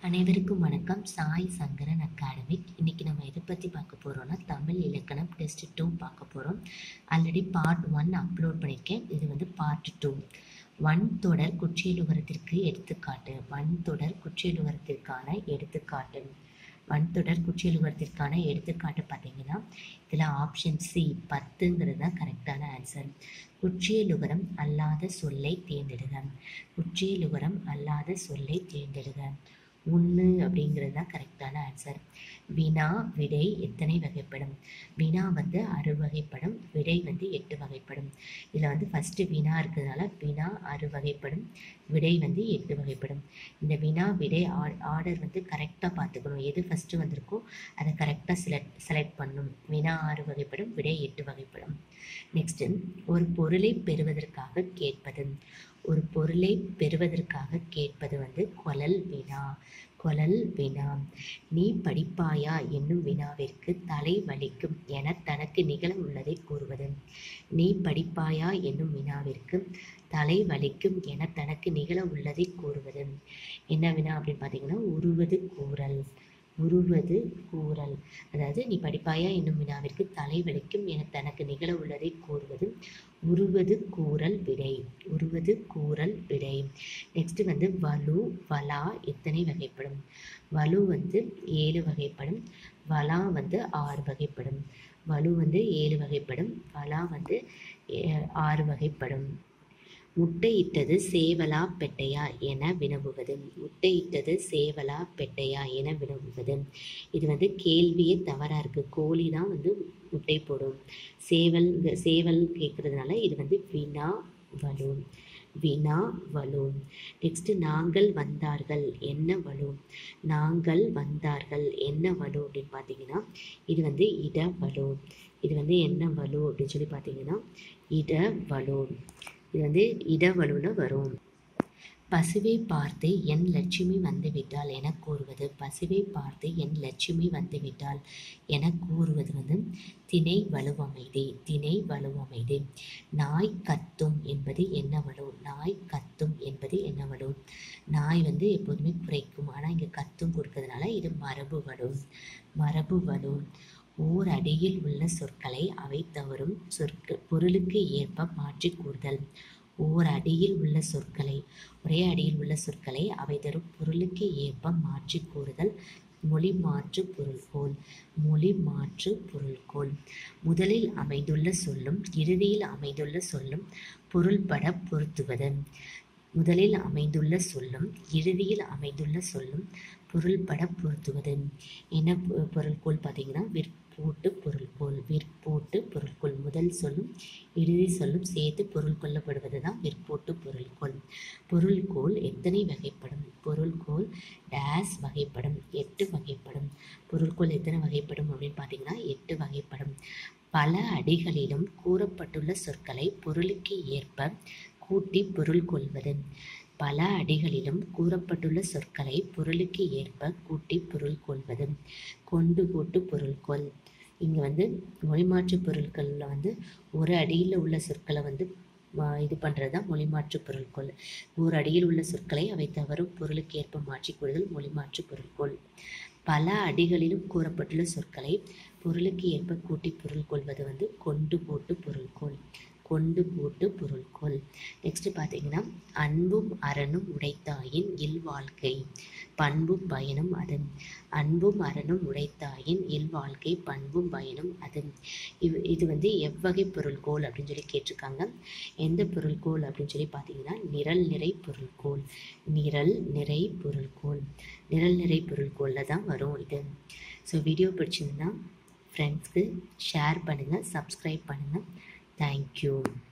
அனைவருக்கும் வணக்கம் சாய் சங்கரன் அகாடமிக் இன்னைக்கு நம்ம எதை பற்றி பார்க்க போகிறோம்னா தமிழ் இலக்கணம் டெஸ்ட் டூ பார்க்க போகிறோம் ஆல்ரெடி பார்ட் ஒன் அப்லோட் பண்ணியிருக்கேன் இது வந்து பார்ட் டூ வன் தொடர் குற்றியலுகரத்திற்கு எடுத்துக்காட்டு வன் தொடர் குற்றியலுகரத்திற்கான எடுத்துக்காட்டு வன் தொடர் குற்றியலுகரத்திற்கான எடுத்துக்காட்டு பார்த்தீங்கன்னா இதில் ஆப்ஷன் சி பத்துங்கிறது தான் கரெக்டான ஆன்சர் குற்றியலுகரம் அல்லாத சொல்லை தேர்ந்தெடுக குற்றியலுகரம் அல்லாத சொல்லை தேர்ந்தெடுக ஒன்று அப்படிங்கிறது தான் கரெக்டான ஆன்சர் வினா விடை எத்தனை வகைப்படும் வினா வந்து அறு வகைப்படும் விடை வந்து எட்டு வகைப்படும் இதில் வந்து ஃபஸ்ட்டு வினா இருக்கிறதுனால வினா அறு வகைப்படும் விடை வந்து எட்டு வகைப்படும் இந்த வினா விடை ஆர்டர் வந்து கரெக்டாக பார்த்துக்கணும் எது ஃபஸ்ட்டு வந்திருக்கோ அதை கரெக்டாக செலக்ட் செலக்ட் பண்ணணும் வினா ஆறு வகைப்படும் விடை எட்டு வகைப்படும் நெக்ஸ்ட்டு ஒரு பொருளை பெறுவதற்காக கேட்பது ஒரு பொருளை பெறுவதற்காக கேட்பது வந்து கொலல் வினா கொலல் வினா நீ படிப்பாயா என்னும் வினாவிற்கு தலை வலிக்கும் என தனக்கு நிகழ உள்ளதை கூறுவது நீ படிப்பாயா என்னும் வினாவிற்கு தலை வலிக்கும் என தனக்கு நிகழ உள்ளதை கூறுவது என்ன வினா அப்படின்னு பார்த்தீங்கன்னா உருவது கூறல் உருவது கூறல் அதாவது நீ படிப்பாயா என்னும் வினாவிற்கு தலை வலிக்கும் என தனக்கு நிகழ உள்ளதை கூறுவது உருவது கூறல் விடை உருவது கூறல் விடை நெக்ஸ்ட் வந்து வலு வலா எத்தனை வகைப்படும் வலு வந்து ஏழு வகைப்படும் வலா வந்து ஆறு வகைப்படும் வலு வந்து ஏழு வகைப்படும் வலா வந்து ஆறு வகைப்படும் முட்டையிட்டது சேவலா பெட்டையா என வினவுவது முட்டையிட்டது சேவலா பெட்டையா என வினவுவது இது வந்து கேள்வியே தவறாக இருக்குது கோழி தான் வந்து முட்டை போடும் சேவல் சேவல் கேட்குறதுனால இது வந்து வினா வலு வினா வலு நெக்ஸ்ட் நாங்கள் வந்தார்கள் என்ன வலு நாங்கள் வந்தார்கள் என்ன வலு அப்படின்னு பார்த்தீங்கன்னா இது வந்து இட வலு இது வந்து என்ன வலு அப்படின்னு சொல்லி பார்த்தீங்கன்னா இட வலு இது வந்து இடவலுவில் வரும் பசுவை பார்த்து என் லட்சுமி வந்துவிட்டால் என கூறுவது பசுவை பார்த்து என் லட்சுமி வந்துவிட்டால் என கூறுவது வந்து திணை வலுவமைதி திணை வலுவமைதி நாய் கத்தும் என்பது என்ன வலு நாய் கத்தும் என்பது என்ன வலு நாய் வந்து எப்போதுமே குறைக்கும் ஆனால் இங்கே கத்தும் கொடுக்கறதுனால இது மரபு வலு மரபு வலு ஓர் அடியில் உள்ள சொற்களை அவை தவறும் சொற்க பொருளுக்கு ஏற்ப மாற்றி கூறுதல் ஓர் அடியில் உள்ள சொற்களை ஒரே அடியில் உள்ள சொற்களை அவை தரும் பொருளுக்கு ஏற்ப மாற்றி கூறுதல் மொழி மாற்று பொருள்கோள் மொழி மாற்று பொருள்கோள் முதலில் அமைந்துள்ள சொல்லும் இறுதியில் அமைந்துள்ள சொல்லும் பொருள்பட பொருத்துவது முதலில் அமைந்துள்ள சொல்லும் இறுதியில் அமைந்துள்ள சொல்லும் பொருள்பட பொருத்துவது என்ன பொருள்கோள் பார்த்தீங்கன்னா விற்போட்டு பொருள்கோள் விற்போட்டு பொருள்கோள் முதல் சொல்லும் இறுதி சொல்லும் சேர்த்து பொருள் கொள்ளப்படுவது தான் விற்போட்டு பொருள்கோள் பொருள்கோள் எத்தனை வகைப்படும் பொருள்கோள் டேஸ் வகைப்படும் எட்டு வகைப்படும் பொருள்கோள் எத்தனை வகைப்படும் அப்படின்னு பார்த்தீங்கன்னா எட்டு வகைப்படும் பல அடிகளிலும் கூறப்பட்டுள்ள சொற்களை பொருளுக்கு ஏற்ப கூட்டி பொருள் கொள்வது பல அடிகளிலும் கூறப்பட்டுள்ள சொற்களை பொருளுக்கு ஏற்ப கூட்டி பொருள் கொள்வது கொண்டு போட்டு பொருள்கொள் இங்கே வந்து மொழிமாற்று பொருட்களில் வந்து ஒரு அடியில் உள்ள சொற்களை வந்து இது பண்ணுறது தான் மொழிமாற்று பொருட்கொள் ஒரு அடியில் உள்ள சொற்களை அவை தவறும் பொருளுக்கு ஏற்ப மாற்றி கூறுதல் மொழிமாற்று பொருட்கொள் பல அடிகளிலும் கூறப்பட்டுள்ள சொற்களை பொருளுக்கு ஏற்ப கூட்டி பொருள் கொள்வது வந்து கொண்டு போட்டு பொருள்கோள் கொண்டு போட்டு பொருள்கோள் நெக்ஸ்ட் பார்த்தீங்கன்னா அன்பும் அறனும் உடைத்தாயின் இல் வாழ்க்கை பண்பும் பயனும் அது அன்பும் அறனும் உடைத்தாயின் இல் வாழ்க்கை பண்பும் பயனும் அது இவ் இது வந்து எவ்வகை பொருள்கோள் அப்படின்னு சொல்லி கேட்டிருக்காங்க எந்த பொருள்கோள் அப்படின்னு சொல்லி பார்த்தீங்கன்னா நிரல் நிறை பொருள்கோள் நிரல் நிறை பொருள்கோள் நிரல் நிறை பொருள்கோளில் தான் வரும் இது ஸோ வீடியோ பிடிச்சிருந்தா ஃப்ரெண்ட்ஸ்க்கு ஷேர் பண்ணுங்கள் சப்ஸ்கிரைப் பண்ணுங்கள் Thank you.